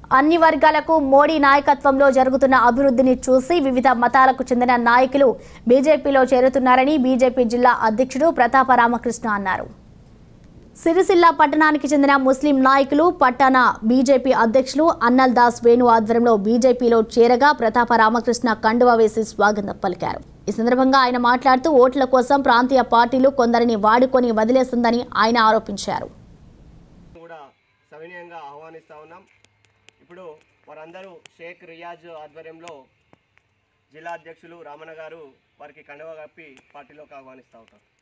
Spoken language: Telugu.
అన్ని వర్గాలకు మోడీ నాయకత్వంలో జరుగుతున్న అభివృద్ధిని చూసి వివిధ మతాలకు చెందిన నాయకులు బీజేపీలో చేరుతున్నారని బీజేపీ జిల్లా అధ్యక్షుడు ప్రతాప రామకృష్ణ అన్నారు సిరిసిల్ల పట్టణానికి చెందిన ముస్లిం నాయకులు పట్టణ బీజేపీ అధ్యక్షులు అన్నల్ దాస్ వేణు ఆధ్వర్యంలో బీజేపీలో చేరగా ప్రతాప రామకృష్ణ కండువా వేసి స్వాగతం పలికారు ఈ సందర్భంగా ఆయన మాట్లాడుతూ ఓట్ల కోసం ప్రాంతీయ పార్టీలు కొందరిని వాడుకొని వదిలేస్తుందని ఆయన ఆరోపించారు కూడా సవినయంగా ఆహ్వానిస్తూ ఉన్నాం ఇప్పుడు వారందరూ షేక్ రియాజ్ ఆధ్వర్యంలో జిల్లా అధ్యక్షులు రామన్న గారు వారికి కండవ కప్పి పార్టీలోకి ఆహ్వానిస్తూ ఉంటారు